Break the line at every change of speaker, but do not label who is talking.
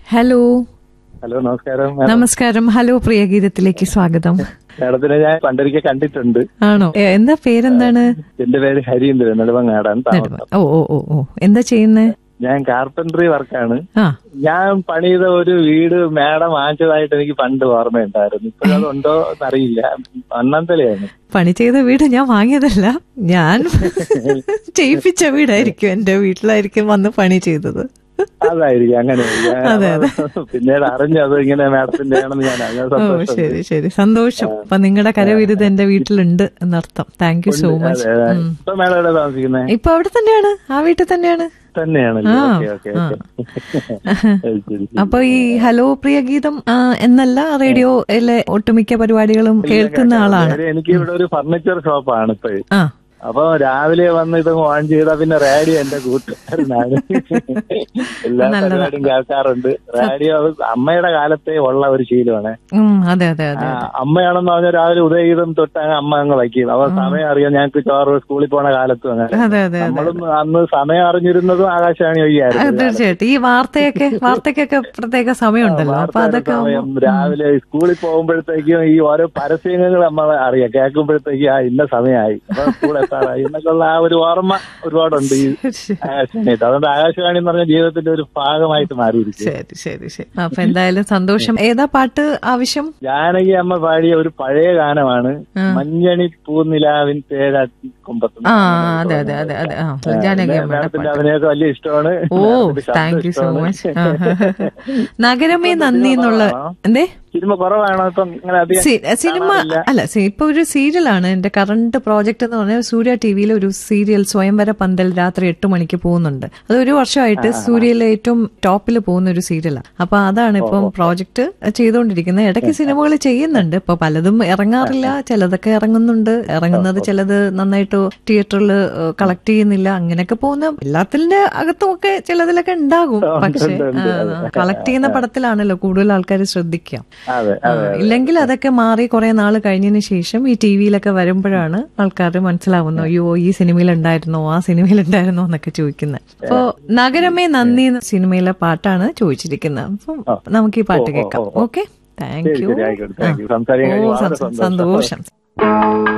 Hello
hello നമസ്കാരം
നമസ്കാരം hello പ്രിയ ഗീതത്തിലേക്ക് സ്വാഗതം
മാഡത്തിനെ ഞാൻ പണ്ടൊരിക്കൽ കണ്ടിട്ടുണ്ട്
ആണോ ഏ, എന്താ പേരെന്താണ്
എന്റെ പേര് ഹരീന്ദ്രൻ നെടുമങ്ങാടാണ് താമസം
ഓ ഓ ഓ ഓ എന്താ ചെയ്യുന്നേ
ഞാൻ കാർപ്പൻട്രി വർക്കാണ്
ആ
ഞാൻ പണിത ഒരു വീട് മാഡം വാങ്ങിച്ചതായിട്ട് എനിക്ക് പണ്ട് ഓർമ്മയുണ്ടായിരുന്നു ഇപ്പോഴത് ഉണ്ടോ എന്നറിയില്ല അണ്ണന്തലയാണ്
പണി ചെയ്ത വീട് ഞാൻ വാങ്ങിയതല്ല ഞാൻ ചെയ്യിപ്പിച്ച വീടായിരിക്കും എന്റെ വീട്ടിലായിരിക്കും വന്ന് പണി ചെയ്തത്
അതായിരിക്കും അങ്ങനെ ഞാൻ
അതെ, അതെ.
പിന്നീട് അറിഞ്ഞത് ഇങ്ങനെ മാഡത്തിന്റെ ആണെന്ന് ഞാൻ അറിഞ്ഞ
ഓ
സന്തോഷം
ശരി ശരി സന്തോഷം അപ്പൊ നിങ്ങളുടെ കരവിരുത് എന്റെ വീട്ടിലുണ്ട് എന്നർത്ഥം താങ്ക് യു സോ മച്ച്
അതെ അതെ ഇപ്പൊ മാഡം എവിടെ താമസിക്കുന്നത്
ഇപ്പൊ അവിടെ തന്നെയാണ് ആ വീട്ടിൽ തന്നെയാണ്
തന്നെയാണല്ലോ
ആ,
ഓക്കെ ഓക്കെ
ആ.
ഓക്കെ ശരി
അപ്പൊ ഈ ഹലോ പ്രിയ ഗീതം ആ, എന്നല്ല റേഡിയോയിലെ ഒട്ടുമിക്ക പരിപാടികളും കേൾക്കുന്ന ആളാണ്
കാര്യം എനിക്ക് ഇവിടെ ഒരു ഫർണിച്ചർ ഷോപ്പാണ് ഇപ്പൊ
ആ
അപ്പൊ രാവിലെ വന്ന് ഇത് ഓൺ ചെയ്താ പിന്നെ റേഡിയോ എന്റെ കൂട്ടുകാരനാണ് എല്ലാ
നല്ലതാ.
പരിപാടിയും കേൾക്കാറുണ്ട് റേഡിയോ അത് അമ്മയുടെ കാലത്തെ ഉള്ള ഒരു ശീലമാണ്
ഉം, അതെ അതെ അതെ
ആ, അമ്മയാണെന്ന് പറഞ്ഞാൽ രാവിലെ ഉദയഗീതം തൊട്ട് അങ്ങ് അമ്മ അങ്ങ് വയ്ക്കും അപ്പൊ സമയം അറിയാം ഞങ്ങൾക്ക് ചോറ് സ്കൂളിൽ പോണ കാലത്തും അങ്ങനെ
അതെ അതെ അതെ
നമ്മളും അന്ന് സമയം അറിഞ്ഞിരുന്നതും ആകാശവാണി
അത്
വഴിയായിരുന്നു
തീർച്ചയായിട്ടും ഈ വാർത്തയൊക്കെ വാർത്തക്കൊക്കെ പ്രത്യേക സമയമുണ്ടല്ലോ അപ്പൊ അതൊക്കെ
സമയം
ആവുമ്പോ-
രാവിലെ സ്കൂളിൽ പോകുമ്പോഴത്തേക്കും ഈ ഓരോ പരസ്യങ്ങൾ നമ്മൾ അറിയാം കേൾക്കുമ്പോഴത്തേക്കും ആ ഇന്ന സമയമായി അപ്പൊ സ്കൂൾ എത്താറായി എന്നൊക്കെയുള്ള ആ ഒരു ഓർമ്മ ഒരുപാടുണ്ട് ഈ
ശരി
ആകാശവാണിയിട്ട് അതുകൊണ്ട് ആകാശവാണി എന്ന് പറഞ്ഞ ജീവിതത്തിന്റെ ഒരു ഭാഗമായിട്ട് മാറിയിരിക്കും
ശരി ശരി ശരി അപ്പൊ എന്തായാലും സന്തോഷം ഏതാ പാട്ട് ആവശ്യം
ജാനകി അമ്മ പാടിയ ഒരു പഴയ ഗാനമാണ്
ആ.
മഞ്ഞണി പൂനിലാവിൻ തേടാറ്റി കുമ്പത്ത്
ആ അതെ അതെ അതെ അതെ ആ ജാനകി അമ്മയുടെ
മാഡത്തിന്റെ
പാട്ട്
അഭിനയൊക്കെ വലിയ ഇഷ്ടമാണ്
ഓ
മാഡത്തിന്റെ ശബ്ദം
താങ്ക് യു സോ
ഇഷ്ടമാണ്.
മച്ച് നഗരമേ നന്ദി എന്നുള്ള എന്തേ
സിനിമ കുറവാണോ ഇപ്പം ഇങ്ങനെ അധികം
സി- സിനിമ
കാണാറില്ല.
അല്ല സി- ഇപ്പൊ ഒരു സീരിയലാണ് എന്റെ കറണ്ട് പ്രോജക്റ്റ് എന്ന് പറഞ്ഞാൽ സൂര്യ ടി വിയിലെ ഒരു സീരിയൽ സ്വയംവര പന്തൽ രാത്രി എട്ട് മണിക്ക് പോകുന്നുണ്ട് അത് ഒരു വർഷമായിട്ട് സൂര്യയിലെ ഏറ്റവും ടോപ്പിൽ പോകുന്ന ഒരു സീരിയലാണ് അപ്പൊ അതാണ് ഇപ്പം പ്രോജക്റ്റ് ചെയ്തുകൊണ്ടിരിക്കുന്നത് ഇടയ്ക്ക് സിനിമകൾ ചെയ്യുന്നുണ്ട് ഇപ്പൊ പലതും ഇറങ്ങാറില്ല ചിലതൊക്കെ ഇറങ്ങുന്നുണ്ട് ഇറങ്ങുന്നത് ചിലത് നന്നായിട്ട് തിയേറ്ററിൽ കളക്ട് ചെയ്യുന്നില്ല അങ്ങനെയൊക്കെ പോകുന്ന എല്ലാത്തിന്റെ അകത്തും ഒക്കെ ചിലതിലൊക്കെ ഉണ്ടാകും പക്ഷെ കളക്ട് ചെയ്യുന്ന പടത്തിലാണല്ലോ കൂടുതൽ ആൾക്കാർ ശ്രദ്ധിക്കുക
അതെ
ആ, ഇല്ലെങ്കിൽ അതൊക്കെ മാറി കുറെ നാൾ കഴിഞ്ഞതിന് ശേഷം ഈ ടി വിയിലൊക്കെ വരുമ്പോഴാണ് ആൾക്കാർ മനസ്സിലാവുന്നു അയ്യോ ഈ സിനിമയിൽ ഉണ്ടായിരുന്നോ ആ സിനിമയിൽ ഉണ്ടായിരുന്നോ എന്നൊക്കെ ചോദിക്കുന്നത് അപ്പോ നഗരമേ നന്ദി എന്ന സിനിമയിലെ പാട്ടാണ് ചോദിച്ചിരിക്കുന്നത് അപ്പം നമുക്ക് ഈ പാട്ട് കേൾക്കാം ഓക്കെ താങ്ക്
ശരി
യു
ശരി ആയിക്കോട്ടെ താങ്ക് യു സംസാരിക്കാൻ
ഓ
കഴിഞ്ഞ വളരെ
സന്തോഷം
സന്തോഷം